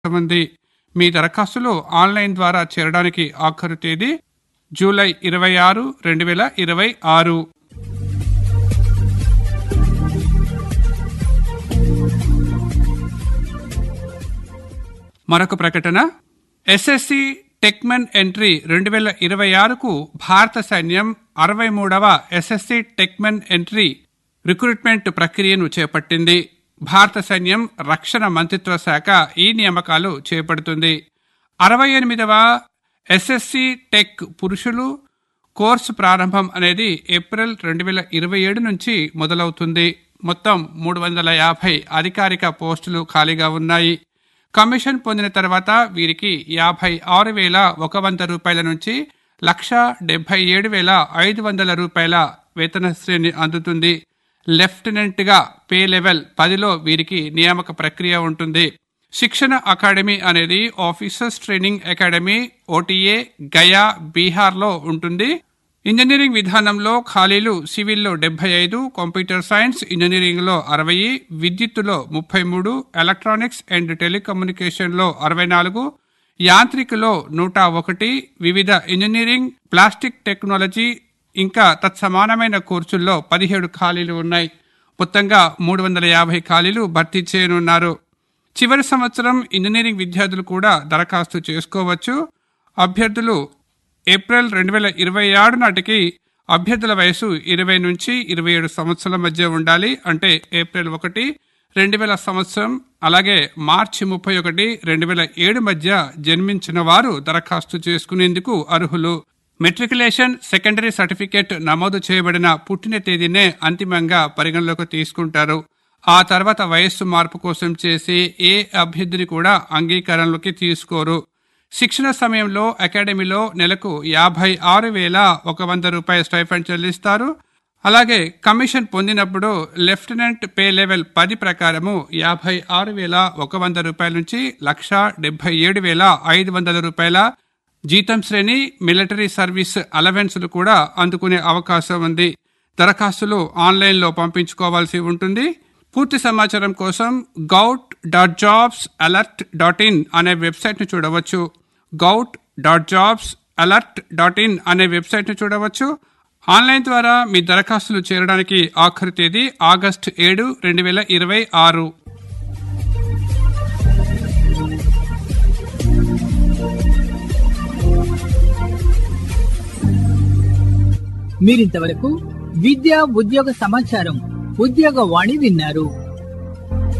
ఉంది మీ దరఖాస్తులు ఆన్లైన్ ద్వారా చేరడానికి ఆఖరు తేదీ జూలై ఇరవై ఆరు రెండు వేల ఇరవై ఆరు మరొక ప్రకటన ఎస్ఎస్సి టెక్మెన్ ఎంట్రీ రెండు వేల ఇరవై ఆరుకు భారత సైన్యం అరవై మూడవ ఎస్ఎస్సి టెక్మెన్ ఎంట్రీ రిక్రూట్మెంట్ ప్రక్రియను చేపట్టింది భారత సైన్యం రక్షణ మంత్రిత్వ శాఖ ఈ నియామకాలు చేపడుతుంది అరవై ఎనిమిదవ ఎస్ఎస్సి టెక్ పురుషులు కోర్సు ప్రారంభం అనేది ఏప్రిల్ రెండు వేల ఇరవై ఏడు నుంచి మొదలవుతుంది మొత్తం మూడు వందల యాభై అధికారిక పోస్టులు ఖాళీగా ఉన్నాయి కమిషన్ పొందిన తర్వాత వీరికి యాభై ఆరు వేల ఒక వంద రూపాయల నుంచి లక్ష డెబ్బై ఏడు వేల ఐదు వందల రూపాయల వేతన శ్రేణి అందుతుంది లెఫ్టినెంట్ గా పే లెవెల్ పదిలో వీరికి నియామక ప్రక్రియ ఉంటుంది శిక్షణ అకాడమీ అనేది officers training academy OTA Gaya బీహార్లో ఉంటుంది ఇంజనీరింగ్ విధానంలో ఖాళీలు సివిల్లో డెబ్బై ఐదు కంప్యూటర్ సైన్స్ ఇంజనీరింగ్లో అరవై విద్యుత్తులో ముప్పై మూడు ఎలక్ట్రానిక్స్ అండ్ టెలికమ్యూనికేషన్లో అరవై నాలుగు యాంత్రికలో నూట ఒకటి వివిధ ఇంజనీరింగ్ ప్లాస్టిక్ టెక్నాలజీ ఇంకా తత్సమానమైన కోర్సుల్లో పదిహేడు ఖాళీలు ఉన్నాయి మొత్తంగా మూడు వందల యాభై ఖాళీలు భర్తీ చేయనున్నారు చివరి సంవత్సరం ఇంజనీరింగ్ విద్యార్థులు కూడా దరఖాస్తు చేసుకోవచ్చు అభ్యర్థులు ఏప్రిల్ రెండు వేల ఇరవై ఆరు నాటికి అభ్యర్థుల వయసు ఇరవై నుంచి ఇరవై ఏడు సంవత్సరాల మధ్య ఉండాలి అంటే ఏప్రిల్ ఒకటి రెండు వేల సంవత్సరం అలాగే మార్చి ముప్పై ఒకటి రెండు వేల ఏడు మధ్య జన్మించిన వారు దరఖాస్తు చేసుకునేందుకు అర్హులు మెట్రికులేషన్ సెకండరీ సర్టిఫికేట్ నమోదు చేయబడిన పుట్టిన తేదీనే అంతిమంగా పరిగణలోకి తీసుకుంటారు ఆ తర్వాత వయస్సు మార్పు కోసం చేసే ఏ అభ్యర్థిని కూడా అంగీకారంలోకి తీసుకోరు శిక్షణ సమయంలో అకాడమీలో నెలకు యాభై ఆరు వేల ఒక వంద రూపాయల స్టైఫండ్ చెల్లిస్తారు అలాగే కమిషన్ పొందినప్పుడు లెఫ్టినెంట్ పే లెవెల్ పది ప్రకారము యాభై ఆరు వేల ఒక వంద రూపాయల నుంచి లక్ష డెబ్బై ఏడు వేల ఐదు వందల రూపాయల జీతం శ్రేణి మిలిటరీ సర్వీస్ అలవెన్స్లు కూడా అందుకునే అవకాశం ఉంది దరఖాస్తులు ఆన్లైన్లో పంపించుకోవాల్సి ఉంటుంది పూర్తి సమాచారం కోసం govt dot jobs alert dot in అనే వెబ్సైట్ను చూడవచ్చు govt dot jobs alert dot in అనే వెబ్సైట్ను చూడవచ్చు ఆన్లైన్ ద్వారా మీ దరఖాస్తులు చేరడానికి ఆఖరి తేదీ ఆగస్టు ఏడు రెండు వేల ఇరవై ఆరు మీరింతవరకు విద్యా ఉద్యోగ సమాచారం ఉద్యోగ వాణి విన్నారు